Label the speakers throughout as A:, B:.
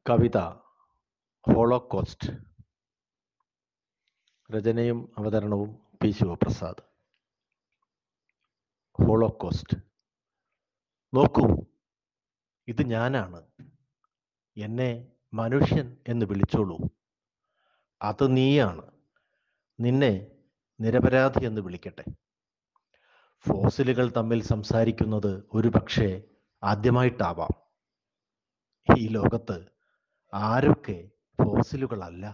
A: കവിത holocaust രചനയും അവതരണവും P Sivaprasad holocaust നോക്കൂ ഇത് ഞാനാണ് എന്നെ മനുഷ്യൻ എന്ന് വിളിച്ചോളൂ അത് നീയാണ് നിന്നെ നിരപരാധി എന്ന് വിളിക്കട്ടെ ഫോസിലുകൾ തമ്മിൽ സംസാരിക്കുന്നത് ഒരു പക്ഷേ ആദ്യമായിട്ടാവാം ഈ ലോകത്ത് ആരൊക്കെ ഫോസിലുകളല്ല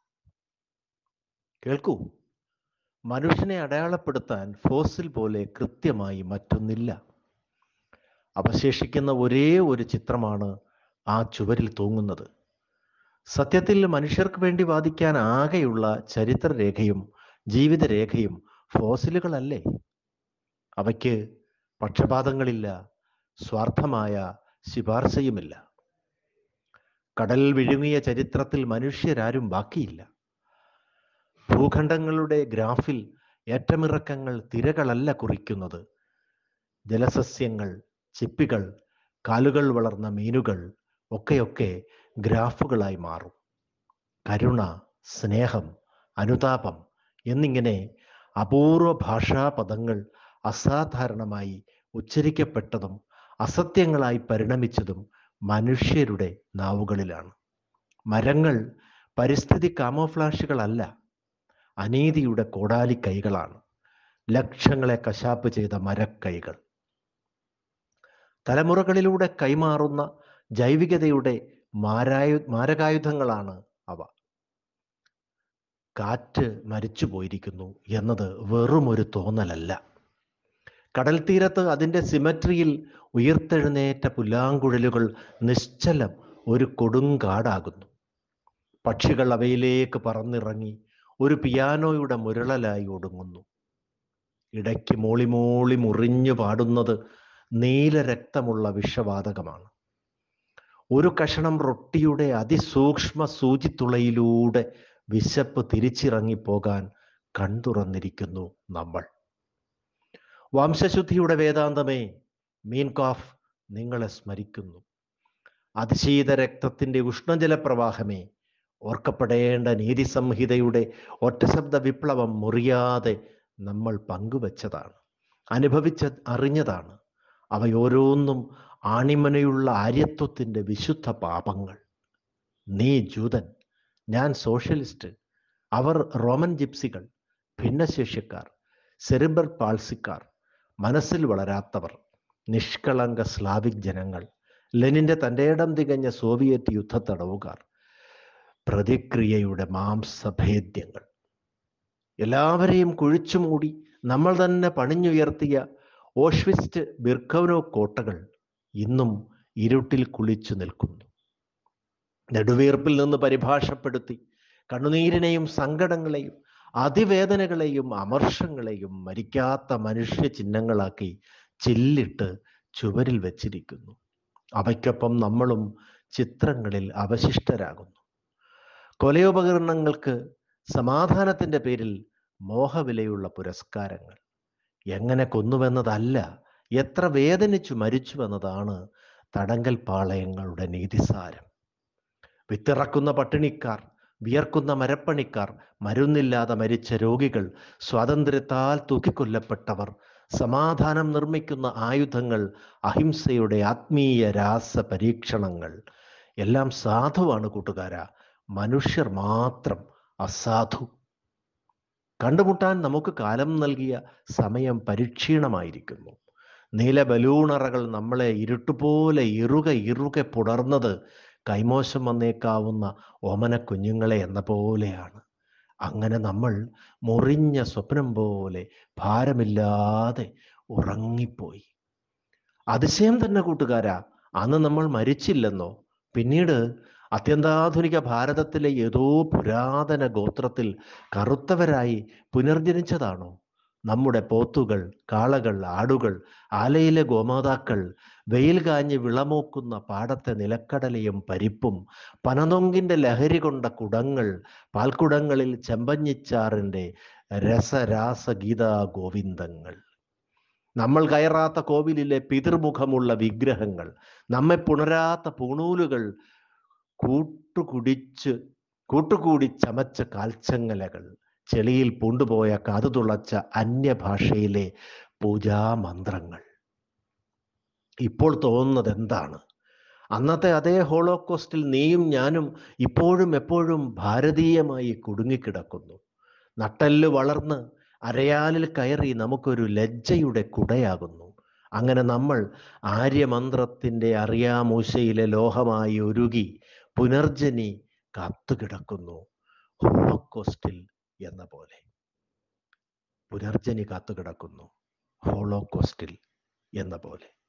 A: കേൾക്കൂ മനുഷ്യനെ അടയാളപ്പെടുത്താൻ ഫോസിൽ പോലെ കൃത്യമായി മറ്റൊന്നില്ല അവശേഷിക്കുന്ന ഒരേ ഒരു ചിത്രമാണ് ആ ചുവരിൽ തൂങ്ങുന്നത് സത്യത്തിൽ മനുഷ്യർക്ക് വേണ്ടി വാദിക്കാൻ ആകെയുള്ള ചരിത്രരേഖയും ജീവിതരേഖയും ഫോസിലുകളല്ലേ അവയ്ക്ക് പക്ഷപാതങ്ങളില്ല സ്വാർത്ഥമായ ശിപാർശയുമില്ല കടൽ വിഴുങ്ങിയ ചരിത്രത്തിൽ മനുഷ്യരാരും ബാക്കിയില്ല ഭൂഖണ്ഡങ്ങളുടെ ഗ്രാഫിൽ ഏറ്റമിറക്കങ്ങൾ തിരകളല്ല കുറിക്കുന്നത് ജലസസ്യങ്ങൾ ചിപ്പികൾ കാലുകൾ വളർന്ന മീനുകൾ ഒക്കെയൊക്കെ ഗ്രാഫുകളായി മാറും കരുണ സ്നേഹം അനുതാപം എന്നിങ്ങനെ അപൂർവ ഭാഷാ പദങ്ങൾ അസാധാരണമായി ഉച്ചരിക്കപ്പെട്ടതും അസത്യങ്ങളായി പരിണമിച്ചതും മനുഷ്യരുടെ നാവുകളിലാണ് മരങ്ങൾ പരിസ്ഥിതി കാമോഫ്ലാഷുകളല്ല അനീതിയുടെ കോടാലി കൈകളാണ് ലക്ഷങ്ങളെ കശാപ്പ് ചെയ്ത മരക്കൈകൾ തലമുറകളിലൂടെ കൈമാറുന്ന ജൈവികതയുടെ മാരായു മാരകായുധങ്ങളാണ് അവ കാറ്റ് മരിച്ചു പോയിരിക്കുന്നു എന്നത് വെറും ഒരു തോന്നലല്ല കടൽ തീരത്ത് അതിൻ്റെ സിമട്രിയിൽ ഉയർത്തെഴുന്നേറ്റ പുല്ലാങ്കുഴലുകൾ നിശ്ചലം ഒരു കൊടുങ്കാടാകുന്നു പക്ഷികൾ അവയിലേക്ക് പറന്നിറങ്ങി ഒരു പിയാനോയുടെ മുരളലായി ഒടുങ്ങുന്നു ഇടയ്ക്ക് മോളി മോളി മുറിഞ്ഞു പാടുന്നത് നീലരക്തമുള്ള വിഷവാതകമാണ് ഒരു കഷണം റൊട്ടിയുടെ അതിസൂക്ഷ്മ സൂചിത്തുളയിലൂടെ വിശപ്പ് തിരിച്ചിറങ്ങിപ്പോകാൻ കൺതുറന്നിരിക്കുന്നു നമ്മൾ വംശശുദ്ധിയുടെ വേദാന്തമേ മീൻകാഫ് നിങ്ങളെ സ്മരിക്കുന്നു അതിശീത രക്തത്തിൻ്റെ ഉഷ്ണജലപ്രവാഹമേ ഓർക്കപ്പെടേണ്ട നീതി സംഹിതയുടെ ഒറ്റശബ്ദ വിപ്ലവം മുറിയാതെ നമ്മൾ പങ്കുവച്ചതാണ് അനുഭവിച്ച അറിഞ്ഞതാണ് അവയോരോന്നും ആണിമനയുള്ള ആര്യത്വത്തിൻ്റെ വിശുദ്ധ പാപങ്ങൾ നീ ജൂതൻ ഞാൻ സോഷ്യലിസ്റ്റ് അവർ റോമൻ ജിപ്സികൾ ഭിന്നശേഷിക്കാർ സെറിബ്രൽ പാൾസിക്കാർ മനസ്സിൽ വളരാത്തവർ നിഷ്കളങ്ക സ്ലാവിക് ജനങ്ങൾ ലെനിന്റെ തൻ്റെ ഇടം തികഞ്ഞ സോവിയറ്റ് യുദ്ധത്തടവുകാർ പ്രതിക്രിയയുടെ മാംസഭേദ്യങ്ങൾ എല്ലാവരെയും കുഴിച്ചുമൂടി നമ്മൾ തന്നെ പണിഞ്ഞുയർത്തിയ ഓഷ്വിസ്റ്റ് ബിർക്കവനോ കോട്ടകൾ ഇന്നും ഇരുട്ടിൽ കുളിച്ചു നിൽക്കുന്നു നെടുവീർപ്പിൽ നിന്ന് പരിഭാഷപ്പെടുത്തി കണ്ണുനീരിനെയും സങ്കടങ്ങളെയും അതിവേദനകളെയും അമർഷങ്ങളെയും മരിക്കാത്ത മനുഷ്യ ചിഹ്നങ്ങളാക്കി ചില്ലിട്ട് ചുവരിൽ വെച്ചിരിക്കുന്നു അവയ്ക്കൊപ്പം നമ്മളും ചിത്രങ്ങളിൽ അവശിഷ്ടരാകുന്നു കൊലയോപകരണങ്ങൾക്ക് സമാധാനത്തിൻ്റെ പേരിൽ മോഹവിലയുള്ള പുരസ്കാരങ്ങൾ എങ്ങനെ കൊന്നുവെന്നതല്ല എത്ര വേദനിച്ചു മരിച്ചുവെന്നതാണ് തടങ്കൽ പാളയങ്ങളുടെ നീതിസാരം വിത്തിറക്കുന്ന പട്ടിണിക്കാർ വിയർക്കുന്ന മരപ്പണിക്കാർ മരുന്നില്ലാതെ മരിച്ച രോഗികൾ സ്വാതന്ത്ര്യത്താൽ തൂക്കിക്കൊല്ലപ്പെട്ടവർ സമാധാനം നിർമ്മിക്കുന്ന ആയുധങ്ങൾ അഹിംസയുടെ ആത്മീയ രാസ പരീക്ഷണങ്ങൾ എല്ലാം സാധുവാണ് കൂട്ടുകാര മനുഷ്യർ മാത്രം അസാധു കണ്ടുമുട്ടാൻ നമുക്ക് കാലം നൽകിയ സമയം പരിക്ഷീണമായിരിക്കുന്നു നീല ബലൂണറകൾ നമ്മളെ ഇരുട്ടുപോലെ ഇറുക ഇറുകെ പുടർന്നത് കൈമോശം വന്നേക്കാവുന്ന ഓമന കുഞ്ഞുങ്ങളെ എന്ന പോലെയാണ് അങ്ങനെ നമ്മൾ മുറിഞ്ഞ സ്വപ്നം പോലെ ഭാരമില്ലാതെ ഉറങ്ങിപ്പോയി അതിശയം തന്നെ കൂട്ടുകാരാ അന്ന് നമ്മൾ മരിച്ചില്ലെന്നോ പിന്നീട് അത്യന്താധുനിക ഭാരതത്തിലെ ഏതോ പുരാതന ഗോത്രത്തിൽ കറുത്തവരായി പുനർജനിച്ചതാണോ നമ്മുടെ പോത്തുകൾ കാളകൾ ആടുകൾ ആലയിലെ ഗോമാതാക്കൾ വെയിൽ കാഞ്ഞ് വിളമൂക്കുന്ന പാടത്തെ നിലക്കടലയും പരിപ്പും പനനൊങ്കിൻ്റെ ലഹരി കൊണ്ട കുടങ്ങൾ പാൽക്കുടങ്ങളിൽ ചെമ്പഞ്ഞിച്ചാറിൻ്റെ രസരാസ ഗീതാ ഗോവിന്ദങ്ങൾ നമ്മൾ കയറാത്ത കോവിലിലെ പിതൃമുഖമുള്ള വിഗ്രഹങ്ങൾ നമ്മെ പുണരാത്ത പൂണൂലുകൾ കൂട്ടുകുടിച്ച് കൂട്ടുകൂടി ചമച്ച കാൽച്ചങ്ങലകൾ ചെളിയിൽ പൂണ്ടുപോയ കാതുതുളച്ച അന്യഭാഷയിലെ പൂജാമന്ത്രങ്ങൾ ഇപ്പോൾ തോന്നുന്നത് എന്താണ് അന്നത്തെ അതേ ഹോളോകോസ്റ്റിൽ നീയും ഞാനും ഇപ്പോഴും എപ്പോഴും ഭാരതീയമായി കുടുങ്ങിക്കിടക്കുന്നു നട്ടെല്ല് വളർന്ന് അരയാലിൽ കയറി നമുക്കൊരു ലജ്ജയുടെ കുടയാകുന്നു അങ്ങനെ നമ്മൾ ആര്യമന്ത്രത്തിൻ്റെ അറിയാമൂശയിലെ ലോഹമായി ഒരുകി പുനർജനി കാത്തുകിടക്കുന്നു ഹോളോകോസ്റ്റിൽ എന്ന പോലെ പുനർജനി കാത്തുകിടക്കുന്നു ഹോളോകോസ്റ്റിൽ എന്ന പോലെ